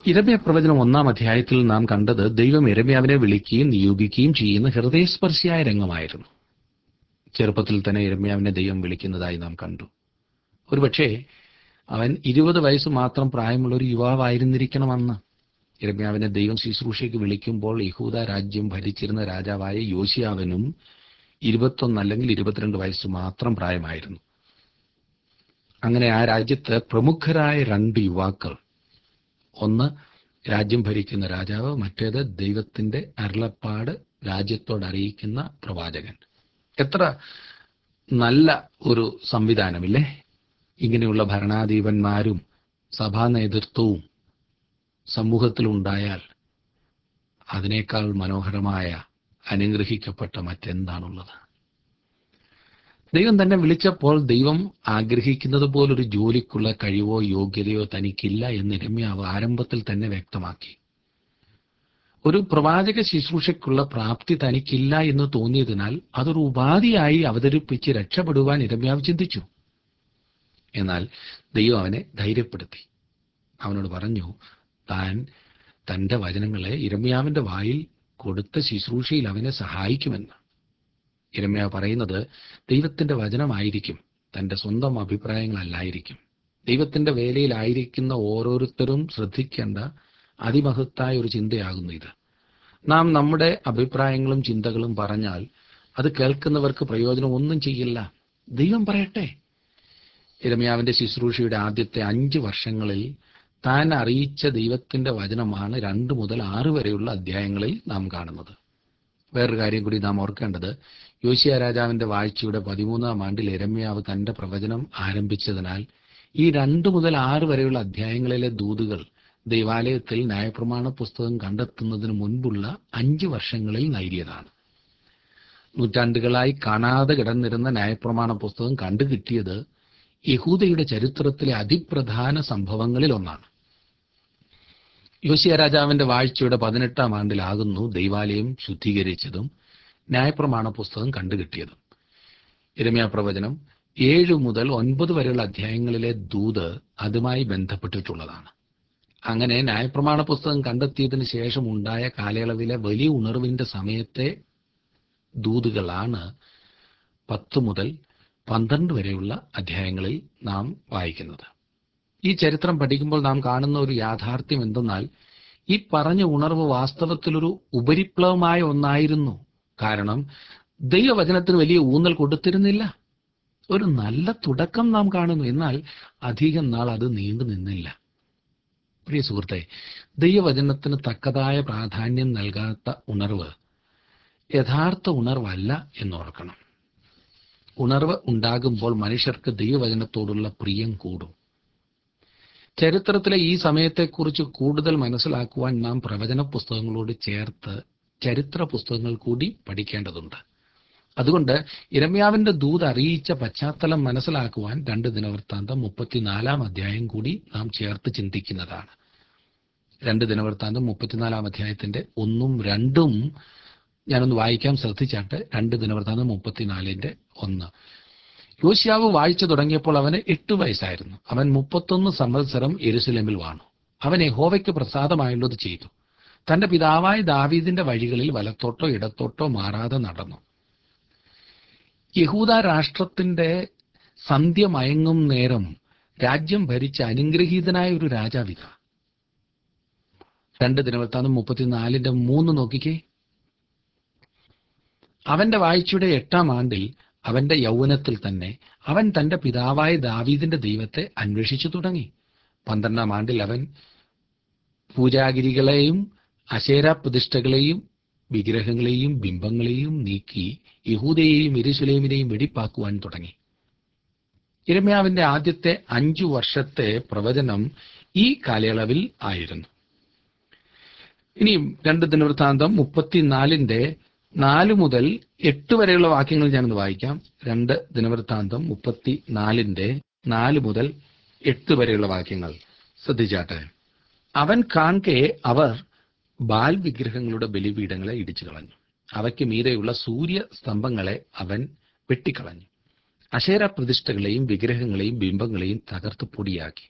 ഇരമ്യ പ്രവചനം ഒന്നാം അധ്യായത്തിൽ നാം കണ്ടത് ദൈവം ഇരമ്യാവിനെ വിളിക്കുകയും നിയോഗിക്കുകയും ചെയ്യുന്ന ഹൃദയസ്പർശിയായ രംഗമായിരുന്നു ചെറുപ്പത്തിൽ തന്നെ ഇരമ്യാവിനെ ദൈവം വിളിക്കുന്നതായി നാം കണ്ടു ഒരുപക്ഷെ അവൻ ഇരുപത് വയസ്സ് മാത്രം പ്രായമുള്ള ഒരു യുവാവായിരുന്നിരിക്കണമെന്ന് ഇരമ്യാവിനെ ദൈവം ശുശ്രൂഷയ്ക്ക് വിളിക്കുമ്പോൾ യഹൂദ രാജ്യം ഭരിച്ചിരുന്ന രാജാവായ യോശിയാവനും ഇരുപത്തൊന്ന് അല്ലെങ്കിൽ ഇരുപത്തിരണ്ട് വയസ്സ് മാത്രം പ്രായമായിരുന്നു അങ്ങനെ ആ രാജ്യത്ത് പ്രമുഖരായ രണ്ട് യുവാക്കൾ ഒന്ന് രാജ്യം ഭരിക്കുന്ന രാജാവ് മറ്റേത് ദൈവത്തിന്റെ അരുളപ്പാട് രാജ്യത്തോട് അറിയിക്കുന്ന പ്രവാചകൻ എത്ര നല്ല ഒരു സംവിധാനമില്ലേ ഇങ്ങനെയുള്ള ഭരണാധിപന്മാരും സഭാ നേതൃത്വവും സമൂഹത്തിലുണ്ടായാൽ അതിനേക്കാൾ മനോഹരമായ അനുഗ്രഹിക്കപ്പെട്ട മറ്റെന്താണുള്ളത് ദൈവം തന്നെ വിളിച്ചപ്പോൾ ദൈവം ആഗ്രഹിക്കുന്നത് പോലൊരു ജോലിക്കുള്ള കഴിവോ യോഗ്യതയോ തനിക്കില്ല എന്ന് രമ്യാവ് ആരംഭത്തിൽ തന്നെ വ്യക്തമാക്കി ഒരു പ്രവാചക ശുശ്രൂഷയ്ക്കുള്ള പ്രാപ്തി തനിക്കില്ല എന്ന് തോന്നിയതിനാൽ അതൊരു ഉപാധിയായി അവതരിപ്പിച്ച് രക്ഷപ്പെടുവാൻ ഇരമ്യാവ് ചിന്തിച്ചു എന്നാൽ ദൈവം അവനെ ധൈര്യപ്പെടുത്തി അവനോട് പറഞ്ഞു താൻ തന്റെ വചനങ്ങളെ ഇരമ്യാവിന്റെ വായിൽ കൊടുത്ത ശുശ്രൂഷയിൽ അവനെ സഹായിക്കുമെന്ന് ഇരമ്യാവ് പറയുന്നത് ദൈവത്തിന്റെ വചനമായിരിക്കും തന്റെ സ്വന്തം അഭിപ്രായങ്ങളല്ലായിരിക്കും ദൈവത്തിന്റെ വേലയിലായിരിക്കുന്ന ഓരോരുത്തരും ശ്രദ്ധിക്കേണ്ട അതിമഹത്തായ ഒരു ചിന്തയാകുന്നു ഇത് നാം നമ്മുടെ അഭിപ്രായങ്ങളും ചിന്തകളും പറഞ്ഞാൽ അത് കേൾക്കുന്നവർക്ക് പ്രയോജനം ഒന്നും ചെയ്യില്ല ദൈവം പറയട്ടെ ഇരമ്യാവിന്റെ ശുശ്രൂഷയുടെ ആദ്യത്തെ അഞ്ച് വർഷങ്ങളിൽ താൻ അറിയിച്ച ദൈവത്തിന്റെ വചനമാണ് രണ്ട് മുതൽ ആറ് വരെയുള്ള അധ്യായങ്ങളിൽ നാം കാണുന്നത് വേറൊരു കാര്യം കൂടി നാം ഓർക്കേണ്ടത് യോശിയ രാജാവിന്റെ വാഴ്ചയുടെ പതിമൂന്നാം ആണ്ടിൽ എരമ്യാവ് തന്റെ പ്രവചനം ആരംഭിച്ചതിനാൽ ഈ രണ്ട് മുതൽ ആറ് വരെയുള്ള അധ്യായങ്ങളിലെ ദൂതുകൾ ദൈവാലയത്തിൽ ന്യായപ്രമാണ പുസ്തകം കണ്ടെത്തുന്നതിന് മുൻപുള്ള അഞ്ച് വർഷങ്ങളിൽ നൽകിയതാണ് നൂറ്റാണ്ടുകളായി കാണാതെ കിടന്നിരുന്ന ന്യായപ്രമാണ പുസ്തകം കണ്ടുകിട്ടിയത് യഹൂദയുടെ ചരിത്രത്തിലെ അതിപ്രധാന സംഭവങ്ങളിൽ ഒന്നാണ് യോശിയ രാജാവിന്റെ വാഴ്ചയുടെ പതിനെട്ടാം ആണ്ടിലാകുന്നു ദൈവാലയം ശുദ്ധീകരിച്ചതും ന്യായപ്രമാണ പുസ്തകം കണ്ടുകിട്ടിയതും ഇരമ്യ പ്രവചനം ഏഴ് മുതൽ ഒൻപത് വരെയുള്ള അധ്യായങ്ങളിലെ ദൂത് അതുമായി ബന്ധപ്പെട്ടിട്ടുള്ളതാണ് അങ്ങനെ ന്യായപ്രമാണ പുസ്തകം കണ്ടെത്തിയതിനു ശേഷം ഉണ്ടായ കാലയളവിലെ വലിയ ഉണർവിന്റെ സമയത്തെ ദൂതുകളാണ് പത്ത് മുതൽ പന്ത്രണ്ട് വരെയുള്ള അധ്യായങ്ങളിൽ നാം വായിക്കുന്നത് ഈ ചരിത്രം പഠിക്കുമ്പോൾ നാം കാണുന്ന ഒരു യാഥാർത്ഥ്യം എന്തെന്നാൽ ഈ പറഞ്ഞ ഉണർവ് വാസ്തവത്തിലൊരു ഉപരിപ്ലവമായ ഒന്നായിരുന്നു കാരണം ദൈവവചനത്തിന് വലിയ ഊന്നൽ കൊടുത്തിരുന്നില്ല ഒരു നല്ല തുടക്കം നാം കാണുന്നു എന്നാൽ അധികം നാൾ അത് നീണ്ടു നിന്നില്ല പ്രിയ സുഹൃത്തെ ദൈവവചനത്തിന് തക്കതായ പ്രാധാന്യം നൽകാത്ത ഉണർവ് യഥാർത്ഥ ഉണർവല്ല എന്നോർക്കണം ഉണർവ് ഉണ്ടാകുമ്പോൾ മനുഷ്യർക്ക് ദൈവവചനത്തോടുള്ള പ്രിയം കൂടും ചരിത്രത്തിലെ ഈ സമയത്തെക്കുറിച്ച് കൂടുതൽ മനസ്സിലാക്കുവാൻ നാം പ്രവചന പുസ്തകങ്ങളോട് ചേർത്ത് ചരിത്ര പുസ്തകങ്ങൾ കൂടി പഠിക്കേണ്ടതുണ്ട് അതുകൊണ്ട് ഇരമ്യാവിന്റെ ദൂത് അറിയിച്ച പശ്ചാത്തലം മനസ്സിലാക്കുവാൻ രണ്ട് ദിനവൃത്താന്തം മുപ്പത്തിനാലാം അധ്യായം കൂടി നാം ചേർത്ത് ചിന്തിക്കുന്നതാണ് രണ്ട് ദിനവൃത്താന്തം മുപ്പത്തിനാലാം അധ്യായത്തിന്റെ ഒന്നും രണ്ടും ഞാനൊന്ന് വായിക്കാൻ ശ്രദ്ധിച്ചാട്ട് രണ്ട് ദിനവൃത്താന്തം മുപ്പത്തിനാലിന്റെ ഒന്ന് യോശിയാവ് വായിച്ചു തുടങ്ങിയപ്പോൾ അവന് എട്ട് വയസ്സായിരുന്നു അവൻ മുപ്പത്തൊന്ന് സംവത്സരം എരുസലേമിൽ വാണു അവൻ യഹോവയ്ക്ക് പ്രസാദമായുള്ളത് ചെയ്തു തന്റെ പിതാവായ ദാവീദിന്റെ വഴികളിൽ വലത്തോട്ടോ ഇടത്തോട്ടോ മാറാതെ നടന്നു യഹൂദ രാഷ്ട്രത്തിന്റെ സന്ധ്യ മയങ്ങും നേരം രാജ്യം ഭരിച്ച അനുഗ്രഹീതനായ ഒരു രാജാവിത രണ്ട് ദിനവൃത്താന്തം മുപ്പത്തിനാലിന്റെ മൂന്ന് നോക്കിക്കേ അവന്റെ വാഴ്ചയുടെ എട്ടാം ആണ്ടിൽ അവന്റെ യൗവനത്തിൽ തന്നെ അവൻ തന്റെ പിതാവായ ദാവീദിന്റെ ദൈവത്തെ അന്വേഷിച്ചു തുടങ്ങി പന്ത്രണ്ടാം ആണ്ടിൽ അവൻ പൂജാഗിരികളെയും അശേര പ്രതിഷ്ഠകളെയും വിഗ്രഹങ്ങളെയും ബിംബങ്ങളെയും നീക്കി യഹൂദയെയും എരുസലേമിനെയും വെടിപ്പാക്കുവാൻ തുടങ്ങി ഇരമ്യാവിന്റെ ആദ്യത്തെ അഞ്ചു വർഷത്തെ പ്രവചനം ഈ കാലയളവിൽ ആയിരുന്നു ഇനിയും രണ്ട് ദിനവൃത്താന്തം മുപ്പത്തിനാലിന്റെ നാല് മുതൽ എട്ട് വരെയുള്ള വാക്യങ്ങൾ ഞാനൊന്ന് വായിക്കാം രണ്ട് ദിനവൃത്താന്തം മുപ്പത്തിനാലിന്റെ നാല് മുതൽ എട്ട് വരെയുള്ള വാക്യങ്ങൾ ശ്രദ്ധിച്ചാട്ടെ അവൻ കാൺകെ അവർ ബാൽ വിഗ്രഹങ്ങളുടെ ബലിപീഠങ്ങളെ ഇടിച്ചു കളഞ്ഞു അവയ്ക്ക് മീതെയുള്ള സൂര്യ സ്തംഭങ്ങളെ അവൻ വെട്ടിക്കളഞ്ഞു അശേര പ്രതിഷ്ഠകളെയും വിഗ്രഹങ്ങളെയും ബിംബങ്ങളെയും തകർത്ത് പൊടിയാക്കി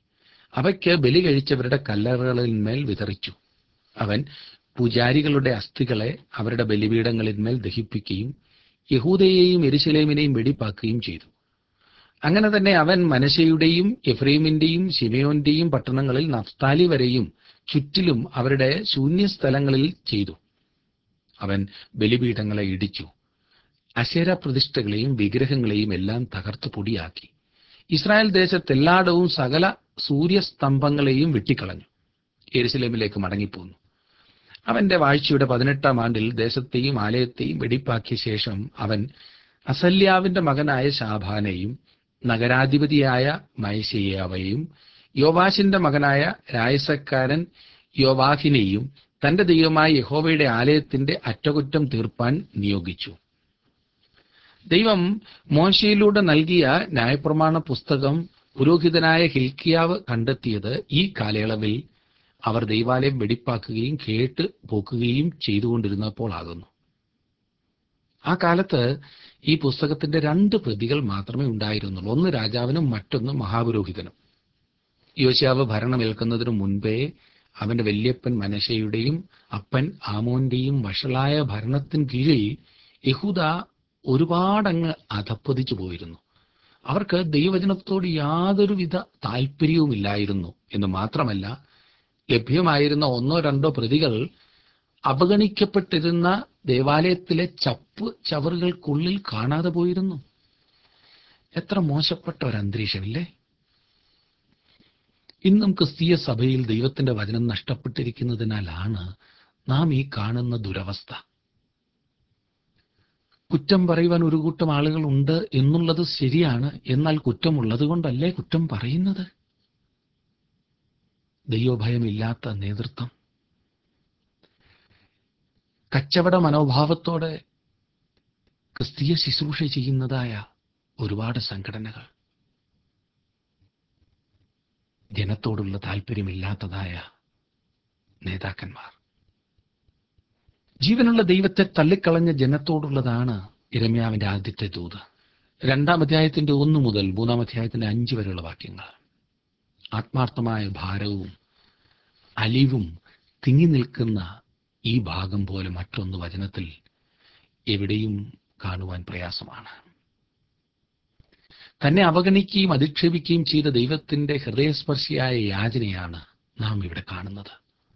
അവയ്ക്ക് ബലി കഴിച്ചവരുടെ കല്ലറകളിന്മേൽ വിതറിച്ചു അവൻ പൂജാരികളുടെ അസ്ഥികളെ അവരുടെ ബലിപീഠങ്ങളിന്മേൽ ദഹിപ്പിക്കുകയും യഹൂദയെയും എരുശലേമിനെയും വെടിപ്പാക്കുകയും ചെയ്തു അങ്ങനെ തന്നെ അവൻ മനശയുടെയും എഫ്രൈമിന്റെയും ശിമയോന്റെയും പട്ടണങ്ങളിൽ നഫ്താലി വരെയും ചുറ്റിലും അവരുടെ ശൂന്യസ്ഥലങ്ങളിൽ ചെയ്തു അവൻ ബലിപീഠങ്ങളെ ഇടിച്ചു അശേര പ്രതിഷ്ഠകളെയും വിഗ്രഹങ്ങളെയും എല്ലാം തകർത്ത് പൊടിയാക്കി ഇസ്രായേൽ ദേശത്തെല്ലായിടവും സകല സൂര്യസ്തംഭങ്ങളെയും വെട്ടിക്കളഞ്ഞു എരുസലേമിലേക്ക് മടങ്ങിപ്പോന്നു അവന്റെ വാഴ്ചയുടെ പതിനെട്ടാം ആണ്ടിൽ ദേശത്തെയും ആലയത്തെയും വെടിപ്പാക്കിയ ശേഷം അവൻ അസല്യാവിന്റെ മകനായ ശാഭാനെയും നഗരാധിപതിയായ മയശയ്യാവയെയും യോവാശിന്റെ മകനായ രായസക്കാരൻ യോവാഹിനെയും തന്റെ ദൈവമായ യഹോവയുടെ ആലയത്തിന്റെ അറ്റകുറ്റം തീർപ്പാൻ നിയോഗിച്ചു ദൈവം മോശയിലൂടെ നൽകിയ ന്യായപ്രമാണ പുസ്തകം പുരോഹിതനായ ഹിൽക്കിയാവ് കണ്ടെത്തിയത് ഈ കാലയളവിൽ അവർ ദൈവാലയം വെടിപ്പാക്കുകയും കേട്ട് പോക്കുകയും ചെയ്തുകൊണ്ടിരുന്നപ്പോൾ ആകുന്നു ആ കാലത്ത് ഈ പുസ്തകത്തിന്റെ രണ്ട് പ്രതികൾ മാത്രമേ ഉണ്ടായിരുന്നുള്ളൂ ഒന്ന് രാജാവിനും മറ്റൊന്ന് മഹാപുരോഹിതനും യോശാവ് ഭരണമേൽക്കുന്നതിനു മുൻപേ അവന്റെ വല്യപ്പൻ മനശയുടെയും അപ്പൻ ആമോന്റെയും വഷളായ ഭരണത്തിന് കീഴിൽ യഹൂദ ഒരുപാടങ്ങ് അധപ്പതിച്ചു പോയിരുന്നു അവർക്ക് ദൈവവചനത്തോട് യാതൊരുവിധ താല്പര്യവുമില്ലായിരുന്നു എന്ന് മാത്രമല്ല ലഭ്യമായിരുന്ന ഒന്നോ രണ്ടോ പ്രതികൾ അവഗണിക്കപ്പെട്ടിരുന്ന ദേവാലയത്തിലെ ചപ്പ് ചവറുകൾക്കുള്ളിൽ കാണാതെ പോയിരുന്നു എത്ര മോശപ്പെട്ട ഒരു അന്തരീക്ഷമില്ലേ ഇന്നും ക്രിസ്തീയ സഭയിൽ ദൈവത്തിന്റെ വചനം നഷ്ടപ്പെട്ടിരിക്കുന്നതിനാലാണ് നാം ഈ കാണുന്ന ദുരവസ്ഥ കുറ്റം പറയുവാൻ ഒരു കൂട്ടം ആളുകൾ ഉണ്ട് എന്നുള്ളത് ശരിയാണ് എന്നാൽ കുറ്റമുള്ളത് കൊണ്ടല്ലേ കുറ്റം പറയുന്നത് ദൈവഭയമില്ലാത്ത നേതൃത്വം കച്ചവട മനോഭാവത്തോടെ ക്രിസ്തീയ ശുശ്രൂഷ ചെയ്യുന്നതായ ഒരുപാട് സംഘടനകൾ ജനത്തോടുള്ള താല്പര്യമില്ലാത്തതായ നേതാക്കന്മാർ ജീവനുള്ള ദൈവത്തെ തള്ളിക്കളഞ്ഞ ജനത്തോടുള്ളതാണ് ഇരമ്യാവിന്റെ ആദ്യത്തെ ദൂത് രണ്ടാം അധ്യായത്തിന്റെ ഒന്ന് മുതൽ മൂന്നാം അധ്യായത്തിന്റെ അഞ്ച് വരെയുള്ള വാക്യങ്ങൾ ആത്മാർത്ഥമായ ഭാരവും അലിവും തിങ്ങി നിൽക്കുന്ന ഈ ഭാഗം പോലെ മറ്റൊന്ന് വചനത്തിൽ എവിടെയും കാണുവാൻ പ്രയാസമാണ് തന്നെ അവഗണിക്കുകയും അധിക്ഷേപിക്കുകയും ചെയ്ത ദൈവത്തിന്റെ ഹൃദയസ്പർശിയായ യാചനയാണ് നാം ഇവിടെ കാണുന്നത്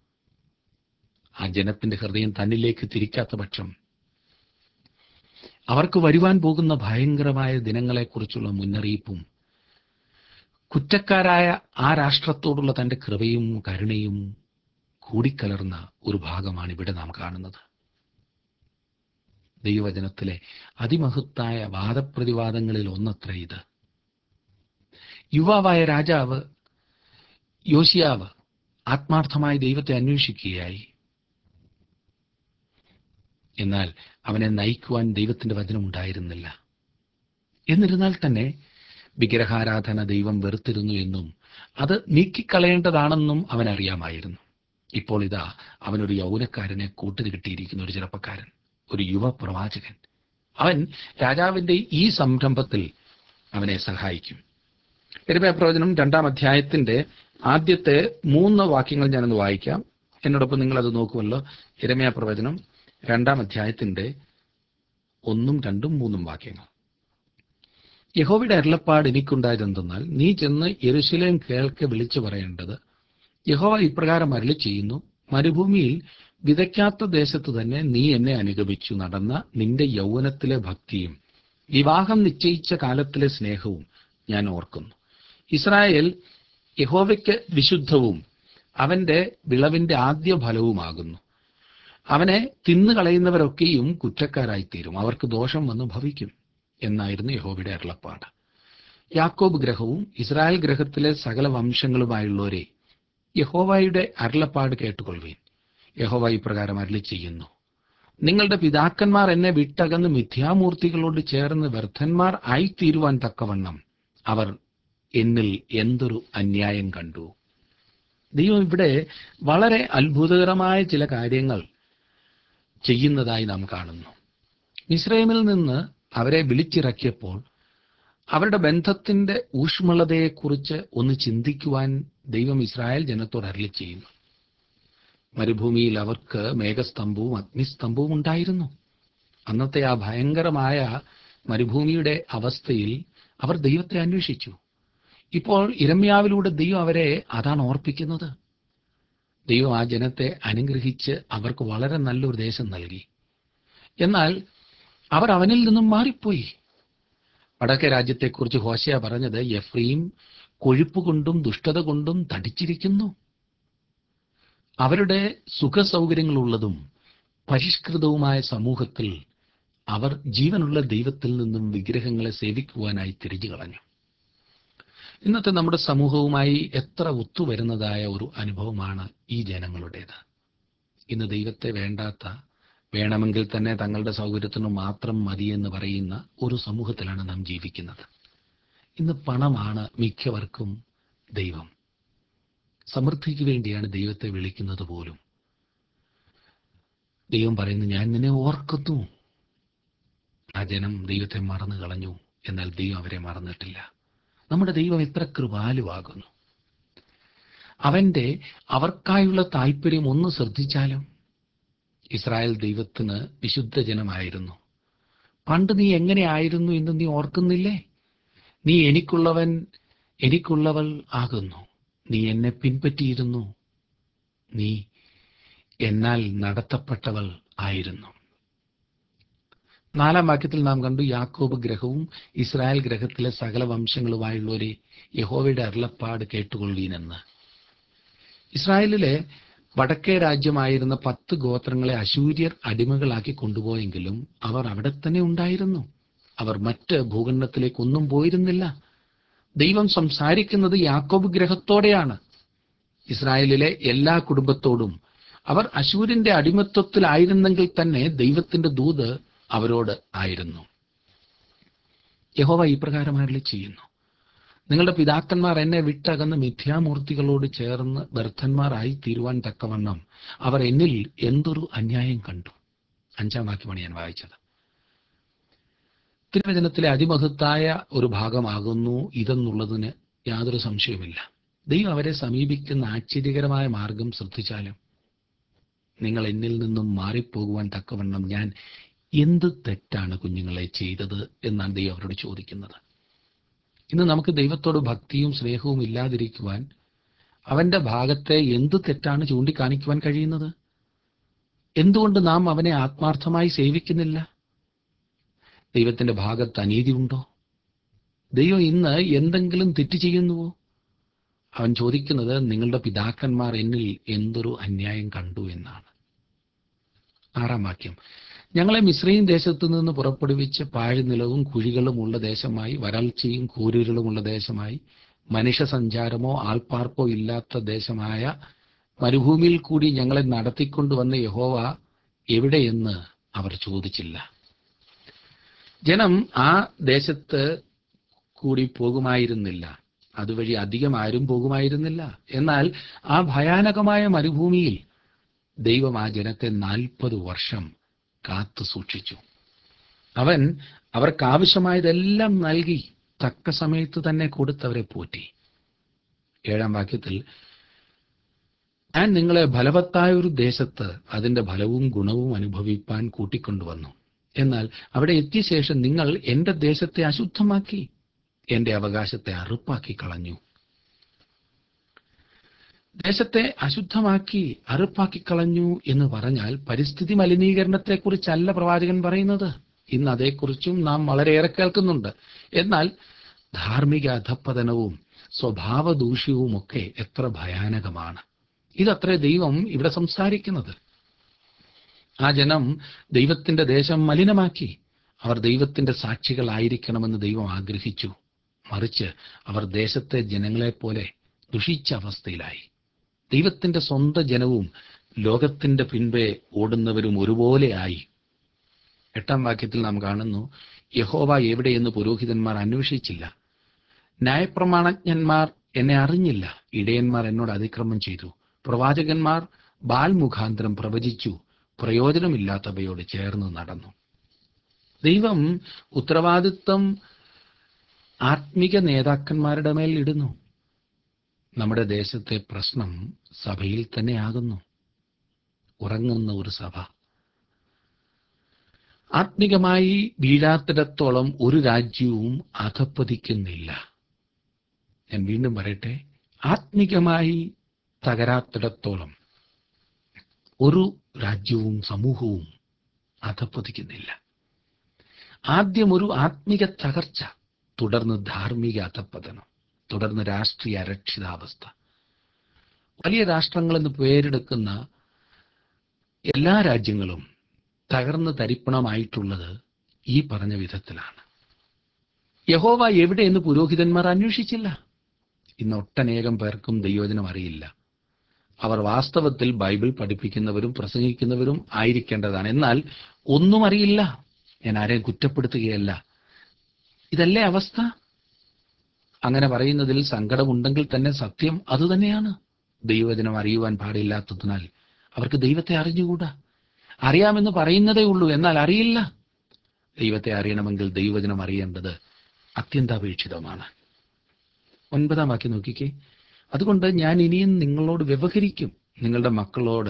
ആ ജനത്തിന്റെ ഹൃദയം തന്നിലേക്ക് തിരിക്കാത്ത പക്ഷം അവർക്ക് വരുവാൻ പോകുന്ന ഭയങ്കരമായ ദിനങ്ങളെക്കുറിച്ചുള്ള മുന്നറിയിപ്പും കുറ്റക്കാരായ ആ രാഷ്ട്രത്തോടുള്ള തന്റെ കൃപയും കരുണയും കൂടിക്കലർന്ന ഒരു ഭാഗമാണ് ഇവിടെ നാം കാണുന്നത് ദൈവവചനത്തിലെ അതിമഹത്തായ വാദപ്രതിവാദങ്ങളിൽ ഒന്നത്ര ഇത് യുവാവായ രാജാവ് യോശിയാവ് ആത്മാർത്ഥമായി ദൈവത്തെ അന്വേഷിക്കുകയായി എന്നാൽ അവനെ നയിക്കുവാൻ ദൈവത്തിന്റെ വചനം ഉണ്ടായിരുന്നില്ല എന്നിരുന്നാൽ തന്നെ വിഗ്രഹാരാധന ദൈവം വെറുത്തിരുന്നു എന്നും അത് നീക്കിക്കളയേണ്ടതാണെന്നും അവൻ അറിയാമായിരുന്നു ഇപ്പോൾ ഇതാ അവനൊരു യൗവനക്കാരനെ കൂട്ടിന് കിട്ടിയിരിക്കുന്ന ഒരു ചെറുപ്പക്കാരൻ ഒരു യുവ പ്രവാചകൻ അവൻ രാജാവിന്റെ ഈ സംരംഭത്തിൽ അവനെ സഹായിക്കും എരുമയ പ്രവചനം രണ്ടാം അധ്യായത്തിന്റെ ആദ്യത്തെ മൂന്ന് വാക്യങ്ങൾ ഞാനൊന്ന് വായിക്കാം എന്നോടൊപ്പം നിങ്ങൾ അത് നോക്കുമല്ലോ എരമയ പ്രവചനം രണ്ടാം അധ്യായത്തിന്റെ ഒന്നും രണ്ടും മൂന്നും വാക്യങ്ങൾ യഹോവയുടെ അരുളപ്പാട് എനിക്കുണ്ടായതെന്തെന്നാൽ നീ ചെന്ന് യെരുശലേം കേൾക്കെ വിളിച്ചു പറയേണ്ടത് യഹോവ ഇപ്രകാരം അരളി ചെയ്യുന്നു മരുഭൂമിയിൽ വിതയ്ക്കാത്ത ദേശത്ത് തന്നെ നീ എന്നെ അനുഗമിച്ചു നടന്ന നിന്റെ യൗവനത്തിലെ ഭക്തിയും വിവാഹം നിശ്ചയിച്ച കാലത്തിലെ സ്നേഹവും ഞാൻ ഓർക്കുന്നു ഇസ്രായേൽ യഹോവയ്ക്ക് വിശുദ്ധവും അവന്റെ വിളവിന്റെ ആദ്യ ഫലവുമാകുന്നു അവനെ തിന്നുകളയുന്നവരൊക്കെയും കുറ്റക്കാരായിത്തീരും അവർക്ക് ദോഷം വന്ന് ഭവിക്കും എന്നായിരുന്നു യഹോവയുടെ അരുളപ്പാട് യാക്കോബ് ഗ്രഹവും ഇസ്രായേൽ ഗ്രഹത്തിലെ സകല വംശങ്ങളുമായുള്ളവരെ യഹോവയുടെ അരുളപ്പാട് കേട്ടുകൊള്ളുവീൻ യഹോവ ഇപ്രകാരം അരുളി ചെയ്യുന്നു നിങ്ങളുടെ പിതാക്കന്മാർ എന്നെ വിട്ടകന്ന് മിഥ്യാമൂർത്തികളോട് ചേർന്ന് വ്യർത്ഥന്മാർ ആയിത്തീരുവാൻ തക്കവണ്ണം അവർ എന്നിൽ എന്തൊരു അന്യായം കണ്ടു ദൈവം ഇവിടെ വളരെ അത്ഭുതകരമായ ചില കാര്യങ്ങൾ ചെയ്യുന്നതായി നാം കാണുന്നു ഇസ്രയേമിൽ നിന്ന് അവരെ വിളിച്ചിറക്കിയപ്പോൾ അവരുടെ ബന്ധത്തിന്റെ ഊഷ്മളതയെക്കുറിച്ച് ഒന്ന് ചിന്തിക്കുവാൻ ദൈവം ഇസ്രായേൽ ജനത്തോട് അരളി ചെയ്യുന്നു മരുഭൂമിയിൽ അവർക്ക് മേഘസ്തംഭവും അഗ്നിസ്തംഭവും ഉണ്ടായിരുന്നു അന്നത്തെ ആ ഭയങ്കരമായ മരുഭൂമിയുടെ അവസ്ഥയിൽ അവർ ദൈവത്തെ അന്വേഷിച്ചു ഇപ്പോൾ ഇരമ്യാവിലൂടെ ദൈവം അവരെ അതാണ് ഓർപ്പിക്കുന്നത് ദൈവം ആ ജനത്തെ അനുഗ്രഹിച്ച് അവർക്ക് വളരെ നല്ലൊരു ദേശം നൽകി എന്നാൽ അവർ അവനിൽ നിന്നും മാറിപ്പോയി വടക്കേ രാജ്യത്തെക്കുറിച്ച് ഹോശയ പറഞ്ഞത് എഫ്രീം കൊഴുപ്പ് കൊണ്ടും ദുഷ്ടത കൊണ്ടും തടിച്ചിരിക്കുന്നു അവരുടെ സുഖസൗകര്യങ്ങളുള്ളതും പരിഷ്കൃതവുമായ സമൂഹത്തിൽ അവർ ജീവനുള്ള ദൈവത്തിൽ നിന്നും വിഗ്രഹങ്ങളെ സേവിക്കുവാനായി തിരിഞ്ഞു കളഞ്ഞു ഇന്നത്തെ നമ്മുടെ സമൂഹവുമായി എത്ര ഒത്തുവരുന്നതായ ഒരു അനുഭവമാണ് ഈ ജനങ്ങളുടേത് ഇന്ന് ദൈവത്തെ വേണ്ടാത്ത വേണമെങ്കിൽ തന്നെ തങ്ങളുടെ സൗകര്യത്തിനു മാത്രം മതിയെന്ന് പറയുന്ന ഒരു സമൂഹത്തിലാണ് നാം ജീവിക്കുന്നത് ഇന്ന് പണമാണ് മിക്കവർക്കും ദൈവം സമൃദ്ധിക്ക് വേണ്ടിയാണ് ദൈവത്തെ വിളിക്കുന്നത് പോലും ദൈവം പറയുന്നു ഞാൻ നിന്നെ ഓർക്കുന്നു ആ ജനം ദൈവത്തെ മറന്നു കളഞ്ഞു എന്നാൽ ദൈവം അവരെ മറന്നിട്ടില്ല നമ്മുടെ ദൈവം എത്ര കൃപാലുവാകുന്നു അവന്റെ അവർക്കായുള്ള താല്പര്യം ഒന്ന് ശ്രദ്ധിച്ചാലും ഇസ്രായേൽ ദൈവത്തിന് വിശുദ്ധ ജനമായിരുന്നു പണ്ട് നീ എങ്ങനെയായിരുന്നു എന്ന് നീ ഓർക്കുന്നില്ലേ നീ എനിക്കുള്ളവൻ എനിക്കുള്ളവൾ ആകുന്നു നീ എന്നെ പിൻപറ്റിയിരുന്നു നീ എന്നാൽ നടത്തപ്പെട്ടവൾ ആയിരുന്നു നാലാം വാക്യത്തിൽ നാം കണ്ടു യാക്കോബ് ഗ്രഹവും ഇസ്രായേൽ ഗ്രഹത്തിലെ സകല വംശങ്ങളുമായുള്ളവരെ യഹോവയുടെ അരുളപ്പാട് കേട്ടുകൊള്ളുവീനെന്ന് ഇസ്രായേലിലെ വടക്കേ രാജ്യമായിരുന്ന പത്ത് ഗോത്രങ്ങളെ അശൂര്യർ അടിമകളാക്കി കൊണ്ടുപോയെങ്കിലും അവർ അവിടെ തന്നെ ഉണ്ടായിരുന്നു അവർ മറ്റ് ഭൂഖണ്ഡത്തിലേക്കൊന്നും പോയിരുന്നില്ല ദൈവം സംസാരിക്കുന്നത് യാക്കോബ് ഗ്രഹത്തോടെയാണ് ഇസ്രായേലിലെ എല്ലാ കുടുംബത്തോടും അവർ അശൂരിന്റെ അടിമത്വത്തിലായിരുന്നെങ്കിൽ തന്നെ ദൈവത്തിന്റെ ദൂത് അവരോട് ആയിരുന്നു യഹോവ ഇപ്രകാരം അരുളി ചെയ്യുന്നു നിങ്ങളുടെ പിതാക്കന്മാർ എന്നെ വിട്ടകന്ന് മിഥ്യാമൂർത്തികളോട് ചേർന്ന് വ്യർത്ഥന്മാരായി തീരുവാൻ തക്കവണ്ണം അവർ എന്നിൽ എന്തൊരു അന്യായം കണ്ടു അഞ്ചാം വാക്യമാണ് ഞാൻ വായിച്ചത് തിരുവചനത്തിലെ അതിമഹത്തായ ഒരു ഭാഗമാകുന്നു ഇതെന്നുള്ളതിന് യാതൊരു സംശയവുമില്ല ദൈവം അവരെ സമീപിക്കുന്ന ആശ്ചര്യകരമായ മാർഗം ശ്രദ്ധിച്ചാലും നിങ്ങൾ എന്നിൽ നിന്നും മാറിപ്പോകുവാൻ തക്കവണ്ണം ഞാൻ എന്ത് തെറ്റാണ് കുഞ്ഞുങ്ങളെ ചെയ്തത് എന്നാണ് ദൈവം അവരോട് ചോദിക്കുന്നത് ഇന്ന് നമുക്ക് ദൈവത്തോട് ഭക്തിയും സ്നേഹവും ഇല്ലാതിരിക്കുവാൻ അവന്റെ ഭാഗത്തെ എന്ത് തെറ്റാണ് ചൂണ്ടിക്കാണിക്കുവാൻ കഴിയുന്നത് എന്തുകൊണ്ട് നാം അവനെ ആത്മാർത്ഥമായി സേവിക്കുന്നില്ല ദൈവത്തിന്റെ ഭാഗത്ത് അനീതി ഉണ്ടോ ദൈവം ഇന്ന് എന്തെങ്കിലും തെറ്റ് ചെയ്യുന്നുവോ അവൻ ചോദിക്കുന്നത് നിങ്ങളുടെ പിതാക്കന്മാർ എന്നിൽ എന്തൊരു അന്യായം കണ്ടു എന്നാണ് ആറാം വാക്യം ഞങ്ങളെ മിശ്രയും ദേശത്തു നിന്ന് പുറപ്പെടുവിച്ച് പാഴ്നിലവും കുഴികളും ഉള്ള ദേശമായി വരൾച്ചയും കൂരിരുളുമുള്ള ദേശമായി മനുഷ്യ സഞ്ചാരമോ ആൾപ്പാർപ്പോ ഇല്ലാത്ത ദേശമായ മരുഭൂമിയിൽ കൂടി ഞങ്ങളെ നടത്തിക്കൊണ്ടുവന്ന യഹോവ എവിടെയെന്ന് അവർ ചോദിച്ചില്ല ജനം ആ ദേശത്ത് കൂടി പോകുമായിരുന്നില്ല അതുവഴി അധികം ആരും പോകുമായിരുന്നില്ല എന്നാൽ ആ ഭയാനകമായ മരുഭൂമിയിൽ ദൈവം ആ ജനത്തെ നാൽപ്പത് വർഷം കാത്തു സൂക്ഷിച്ചു അവൻ അവർക്ക് ആവശ്യമായതെല്ലാം നൽകി തക്ക സമയത്ത് തന്നെ കൊടുത്തവരെ പോറ്റി ഏഴാം വാക്യത്തിൽ ഞാൻ നിങ്ങളെ ഫലവത്തായ ഒരു ദേശത്ത് അതിന്റെ ഫലവും ഗുണവും അനുഭവിപ്പാൻ കൂട്ടിക്കൊണ്ടുവന്നു എന്നാൽ അവിടെ എത്തിയ ശേഷം നിങ്ങൾ എന്റെ ദേശത്തെ അശുദ്ധമാക്കി എന്റെ അവകാശത്തെ അറുപ്പാക്കി കളഞ്ഞു ദേശത്തെ അശുദ്ധമാക്കി അറുപ്പാക്കി കളഞ്ഞു എന്ന് പറഞ്ഞാൽ പരിസ്ഥിതി മലിനീകരണത്തെക്കുറിച്ചല്ല പ്രവാചകൻ പറയുന്നത് ഇന്ന് അതേക്കുറിച്ചും നാം വളരെയേറെ കേൾക്കുന്നുണ്ട് എന്നാൽ ധാർമ്മിക അധപ്പതനവും സ്വഭാവ ദൂഷ്യവുമൊക്കെ എത്ര ഭയാനകമാണ് ഇതത്രേ ദൈവം ഇവിടെ സംസാരിക്കുന്നത് ആ ജനം ദൈവത്തിന്റെ ദേശം മലിനമാക്കി അവർ ദൈവത്തിന്റെ സാക്ഷികളായിരിക്കണമെന്ന് ദൈവം ആഗ്രഹിച്ചു മറിച്ച് അവർ ദേശത്തെ ജനങ്ങളെപ്പോലെ ദുഷിച്ച അവസ്ഥയിലായി ദൈവത്തിന്റെ സ്വന്തം ജനവും ലോകത്തിന്റെ പിൻപേ ഓടുന്നവരും ഒരുപോലെ ആയി എട്ടാം വാക്യത്തിൽ നാം കാണുന്നു യഹോവ എവിടെയെന്ന് പുരോഹിതന്മാർ അന്വേഷിച്ചില്ല ന്യായപ്രമാണജ്ഞന്മാർ എന്നെ അറിഞ്ഞില്ല ഇടയന്മാർ എന്നോട് അതിക്രമം ചെയ്തു പ്രവാചകന്മാർ ബാൽ മുഖാന്തരം പ്രവചിച്ചു പ്രയോജനമില്ലാത്തവയോട് ചേർന്ന് നടന്നു ദൈവം ഉത്തരവാദിത്വം ആത്മിക നേതാക്കന്മാരുടെ മേൽ ഇടുന്നു നമ്മുടെ ദേശത്തെ പ്രശ്നം സഭയിൽ തന്നെയാകുന്നു ഉറങ്ങുന്ന ഒരു സഭ ആത്മികമായി വീഴാത്തിടത്തോളം ഒരു രാജ്യവും അധപ്പതിക്കുന്നില്ല ഞാൻ വീണ്ടും പറയട്ടെ ആത്മികമായി തകരാത്തിടത്തോളം ഒരു രാജ്യവും സമൂഹവും അധപ്പതിക്കുന്നില്ല ആദ്യം ഒരു ആത്മിക തകർച്ച തുടർന്ന് ധാർമ്മിക അധപ്പതനം തുടർന്ന് രാഷ്ട്രീയ അരക്ഷിതാവസ്ഥ വലിയ രാഷ്ട്രങ്ങളെന്ന് പേരെടുക്കുന്ന എല്ലാ രാജ്യങ്ങളും തകർന്ന് തരിപ്പണമായിട്ടുള്ളത് ഈ പറഞ്ഞ വിധത്തിലാണ് യഹോവ എവിടെയെന്ന് പുരോഹിതന്മാർ അന്വേഷിച്ചില്ല ഇന്ന് ഒട്ടനേകം പേർക്കും ദൈവജനം അറിയില്ല അവർ വാസ്തവത്തിൽ ബൈബിൾ പഠിപ്പിക്കുന്നവരും പ്രസംഗിക്കുന്നവരും ആയിരിക്കേണ്ടതാണ് എന്നാൽ ഒന്നും അറിയില്ല ഞാൻ ആരെയും കുറ്റപ്പെടുത്തുകയല്ല ഇതല്ലേ അവസ്ഥ അങ്ങനെ പറയുന്നതിൽ സങ്കടമുണ്ടെങ്കിൽ തന്നെ സത്യം അതുതന്നെയാണ് ദൈവവചനം അറിയുവാൻ പാടില്ലാത്തതിനാൽ അവർക്ക് ദൈവത്തെ അറിഞ്ഞുകൂടാ അറിയാമെന്ന് പറയുന്നതേ ഉള്ളൂ എന്നാൽ അറിയില്ല ദൈവത്തെ അറിയണമെങ്കിൽ ദൈവവചനം അറിയേണ്ടത് അത്യന്താപേക്ഷിതമാണ് ഒൻപതാം വാക്യം നോക്കിക്കേ അതുകൊണ്ട് ഞാൻ ഇനിയും നിങ്ങളോട് വ്യവഹരിക്കും നിങ്ങളുടെ മക്കളോട്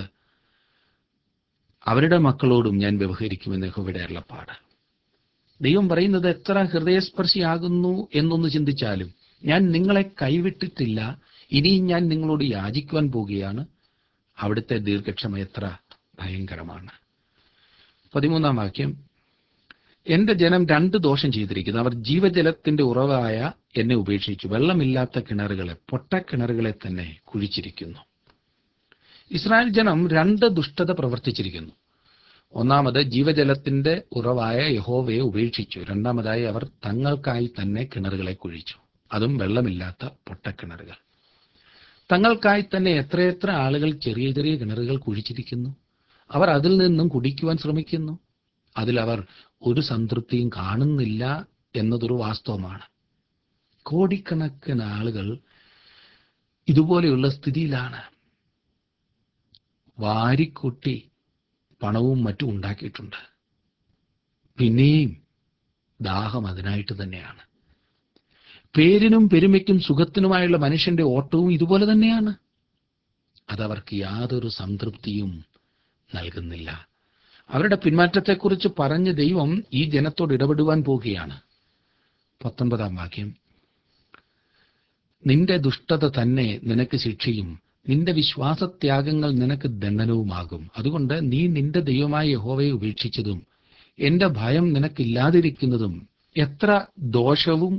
അവരുടെ മക്കളോടും ഞാൻ വ്യവഹരിക്കുമെന്ന് യഹോവയുടെ അരുളപ്പാട് ദൈവം പറയുന്നത് എത്ര ഹൃദയസ്പർശിയാകുന്നു എന്നൊന്ന് ചിന്തിച്ചാലും ഞാൻ നിങ്ങളെ കൈവിട്ടിട്ടില്ല ഇനിയും ഞാൻ നിങ്ങളോട് യാചിക്കുവാൻ പോകുകയാണ് അവിടുത്തെ ദീർഘക്ഷമ എത്ര ഭയങ്കരമാണ് പതിമൂന്നാം വാക്യം എന്റെ ജനം രണ്ട് ദോഷം ചെയ്തിരിക്കുന്നു അവർ ജീവജലത്തിന്റെ ഉറവായ എന്നെ ഉപേക്ഷിച്ചു വെള്ളമില്ലാത്ത കിണറുകളെ പൊട്ടക്കിണറുകളെ തന്നെ കുഴിച്ചിരിക്കുന്നു ഇസ്രായേൽ ജനം രണ്ട് ദുഷ്ടത പ്രവർത്തിച്ചിരിക്കുന്നു ഒന്നാമത് ജീവജലത്തിന്റെ ഉറവായ യഹോവയെ ഉപേക്ഷിച്ചു രണ്ടാമതായി അവർ തങ്ങൾക്കായി തന്നെ കിണറുകളെ കുഴിച്ചു അതും വെള്ളമില്ലാത്ത പൊട്ടക്കിണറുകൾ തങ്ങൾക്കായി തന്നെ എത്രയെത്ര ആളുകൾ ചെറിയ ചെറിയ കിണറുകൾ കുഴിച്ചിരിക്കുന്നു അവർ അതിൽ നിന്നും കുടിക്കുവാൻ ശ്രമിക്കുന്നു അതിൽ അവർ ഒരു സംതൃപ്തിയും കാണുന്നില്ല എന്നതൊരു വാസ്തവമാണ് കോടിക്കണക്കിന് ആളുകൾ ഇതുപോലെയുള്ള സ്ഥിതിയിലാണ് വാരിക്കൂട്ടി പണവും മറ്റും ഉണ്ടാക്കിയിട്ടുണ്ട് പിന്നെയും ദാഹം അതിനായിട്ട് തന്നെയാണ് പേരിനും പെരുമയ്ക്കും സുഖത്തിനുമായുള്ള മനുഷ്യന്റെ ഓട്ടവും ഇതുപോലെ തന്നെയാണ് അതവർക്ക് യാതൊരു സംതൃപ്തിയും നൽകുന്നില്ല അവരുടെ പിന്മാറ്റത്തെക്കുറിച്ച് പറഞ്ഞ ദൈവം ഈ ജനത്തോട് ഇടപെടുവാൻ പോകുകയാണ് പത്തൊൻപതാം വാക്യം നിന്റെ ദുഷ്ടത തന്നെ നിനക്ക് ശിക്ഷയും നിന്റെ വിശ്വാസത്യാഗങ്ങൾ നിനക്ക് ദണ്ഡനവുമാകും അതുകൊണ്ട് നീ നിന്റെ ദൈവമായ യഹോവയെ ഉപേക്ഷിച്ചതും എന്റെ ഭയം നിനക്കില്ലാതിരിക്കുന്നതും എത്ര ദോഷവും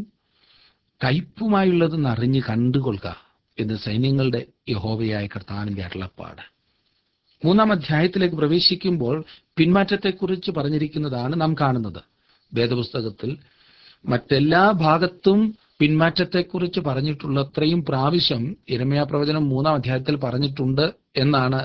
കയ്പുമായുള്ളതെന്ന് അറിഞ്ഞ് കണ്ടുകൊള്ളുക എന്ന് സൈന്യങ്ങളുടെ യഹോവയായ കർത്താവിന്റെ അരുളപ്പാട് മൂന്നാം അധ്യായത്തിലേക്ക് പ്രവേശിക്കുമ്പോൾ പിന്മാറ്റത്തെക്കുറിച്ച് പറഞ്ഞിരിക്കുന്നതാണ് നാം കാണുന്നത് വേദപുസ്തകത്തിൽ മറ്റെല്ലാ ഭാഗത്തും പിന്മാറ്റത്തെക്കുറിച്ച് പറഞ്ഞിട്ടുള്ള അത്രയും പ്രാവശ്യം ഇരമയ പ്രവചനം മൂന്നാം അധ്യായത്തിൽ പറഞ്ഞിട്ടുണ്ട് എന്നാണ്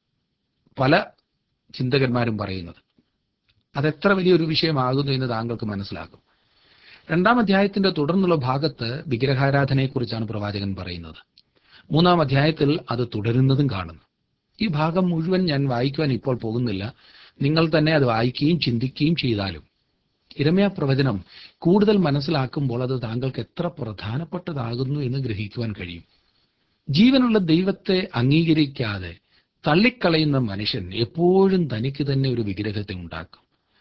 പല ചിന്തകന്മാരും പറയുന്നത് അതെത്ര വലിയൊരു വിഷയമാകുന്നു എന്ന് താങ്കൾക്ക് മനസ്സിലാക്കും രണ്ടാം അധ്യായത്തിന്റെ തുടർന്നുള്ള ഭാഗത്ത് വിഗ്രഹാരാധനയെക്കുറിച്ചാണ് പ്രവാചകൻ പറയുന്നത് മൂന്നാം അധ്യായത്തിൽ അത് തുടരുന്നതും കാണുന്നു ഈ ഭാഗം മുഴുവൻ ഞാൻ വായിക്കുവാൻ ഇപ്പോൾ പോകുന്നില്ല നിങ്ങൾ തന്നെ അത് വായിക്കുകയും ചിന്തിക്കുകയും ചെയ്താലും ഇരമയ പ്രവചനം കൂടുതൽ മനസ്സിലാക്കുമ്പോൾ അത് താങ്കൾക്ക് എത്ര പ്രധാനപ്പെട്ടതാകുന്നു എന്ന് ഗ്രഹിക്കുവാൻ കഴിയും ജീവനുള്ള ദൈവത്തെ അംഗീകരിക്കാതെ തള്ളിക്കളയുന്ന മനുഷ്യൻ എപ്പോഴും തനിക്ക് തന്നെ ഒരു വിഗ്രഹത്തെ ഉണ്ടാക്കും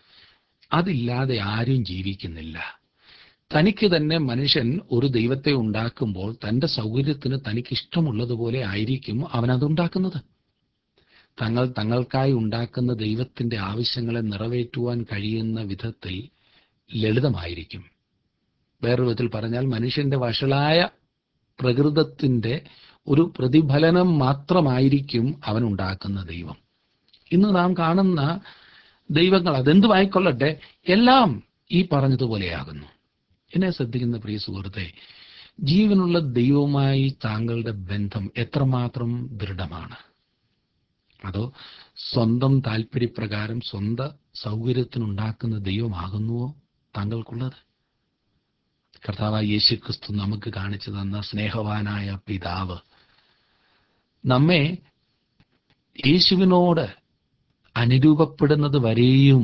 അതില്ലാതെ ആരും ജീവിക്കുന്നില്ല തനിക്ക് തന്നെ മനുഷ്യൻ ഒരു ദൈവത്തെ ഉണ്ടാക്കുമ്പോൾ തന്റെ സൗകര്യത്തിന് തനിക്ക് ഇഷ്ടമുള്ളതുപോലെ ആയിരിക്കും അവൻ അതുണ്ടാക്കുന്നത് തങ്ങൾ തങ്ങൾക്കായി ഉണ്ടാക്കുന്ന ദൈവത്തിന്റെ ആവശ്യങ്ങളെ നിറവേറ്റുവാൻ കഴിയുന്ന വിധത്തിൽ ലളിതമായിരിക്കും വേറൊരു വിധത്തിൽ പറഞ്ഞാൽ മനുഷ്യന്റെ വഷളായ പ്രകൃതത്തിന്റെ ഒരു പ്രതിഫലനം മാത്രമായിരിക്കും അവൻ ഉണ്ടാക്കുന്ന ദൈവം ഇന്ന് നാം കാണുന്ന ദൈവങ്ങൾ അതെന്തുമായിക്കൊള്ളട്ടെ എല്ലാം ഈ പറഞ്ഞതുപോലെയാകുന്നു എന്നെ ശ്രദ്ധിക്കുന്ന പ്രിയ സുഹൃത്തെ ജീവനുള്ള ദൈവവുമായി താങ്കളുടെ ബന്ധം എത്രമാത്രം ദൃഢമാണ് അതോ സ്വന്തം താല്പര്യപ്രകാരം സ്വന്തം സൗകര്യത്തിനുണ്ടാക്കുന്ന ദൈവമാകുന്നുവോ താങ്കൾക്കുള്ളത് കർത്താവായ യേശു ക്രിസ്തു നമുക്ക് കാണിച്ചു തന്ന സ്നേഹവാനായ പിതാവ് നമ്മെ യേശുവിനോട് അനുരൂപപ്പെടുന്നത് വരെയും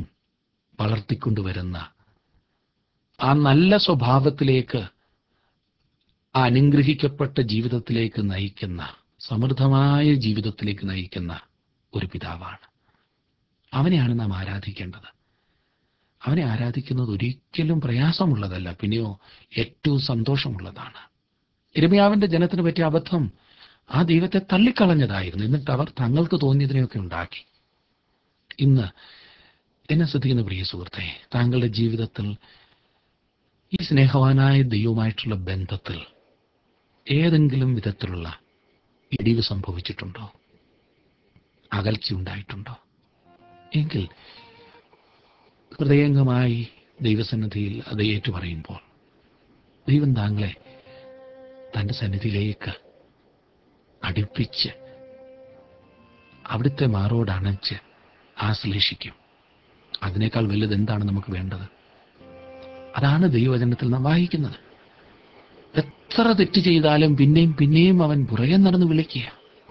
വളർത്തിക്കൊണ്ടുവരുന്ന ആ നല്ല സ്വഭാവത്തിലേക്ക് ആ അനുഗ്രഹിക്കപ്പെട്ട ജീവിതത്തിലേക്ക് നയിക്കുന്ന സമൃദ്ധമായ ജീവിതത്തിലേക്ക് നയിക്കുന്ന ഒരു പിതാവാണ് അവനെയാണ് നാം ആരാധിക്കേണ്ടത് അവനെ ആരാധിക്കുന്നത് ഒരിക്കലും പ്രയാസമുള്ളതല്ല പിന്നെയോ ഏറ്റവും സന്തോഷമുള്ളതാണ് ഇരമയാവിന്റെ ജനത്തിന് പറ്റിയ അബദ്ധം ആ ദൈവത്തെ തള്ളിക്കളഞ്ഞതായിരുന്നു എന്നിട്ട് അവർ തങ്ങൾക്ക് തോന്നിയതിനെയൊക്കെ ഉണ്ടാക്കി ഇന്ന് എന്നെ ശ്രദ്ധിക്കുന്ന പ്രിയ സുഹൃത്തെ താങ്കളുടെ ജീവിതത്തിൽ ഈ സ്നേഹവാനായ ദൈവവുമായിട്ടുള്ള ബന്ധത്തിൽ ഏതെങ്കിലും വിധത്തിലുള്ള ഇടിവ് സംഭവിച്ചിട്ടുണ്ടോ അകൽച്ച ഉണ്ടായിട്ടുണ്ടോ എങ്കിൽ ഹൃദയംഗമായി ദൈവസന്നിധിയിൽ അത് ഏറ്റുപറയുമ്പോൾ ദൈവം താങ്കളെ തൻ്റെ സന്നിധിയിലേക്ക് അടുപ്പിച്ച് അവിടുത്തെ മാറോട് അണച്ച് ആശ്ലേഷിക്കും അതിനേക്കാൾ വലുത് എന്താണ് നമുക്ക് വേണ്ടത് അതാണ് ദൈവവചനത്തിൽ നാം വായിക്കുന്നത് എത്ര തെറ്റ് ചെയ്താലും പിന്നെയും പിന്നെയും അവൻ പുറകെ നടന്ന് വിളിക്കുക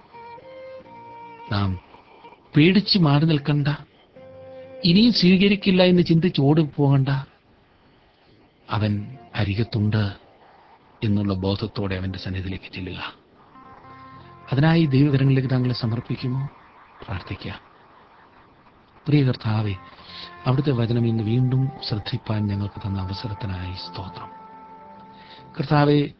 നാം പേടിച്ച് മാറി നിൽക്കണ്ട ഇനിയും സ്വീകരിക്കില്ല എന്ന് ചിന്തിച്ച് ഓടിപ്പോകണ്ട അവൻ അരികത്തുണ്ട് എന്നുള്ള ബോധത്തോടെ അവന്റെ സന്നിധിയിലേക്ക് ചെല്ലുക അതിനായി ദൈവകരങ്ങളിലേക്ക് താങ്കളെ സമർപ്പിക്കുമോ പ്രാർത്ഥിക്കുക പ്രിയ കർത്താവെ അവിടുത്തെ വചനം ഇന്ന് വീണ്ടും ശ്രദ്ധിപ്പാൻ ഞങ്ങൾക്ക് തന്ന അവസരത്തിനായി സ്തോത്രം കർത്താവെ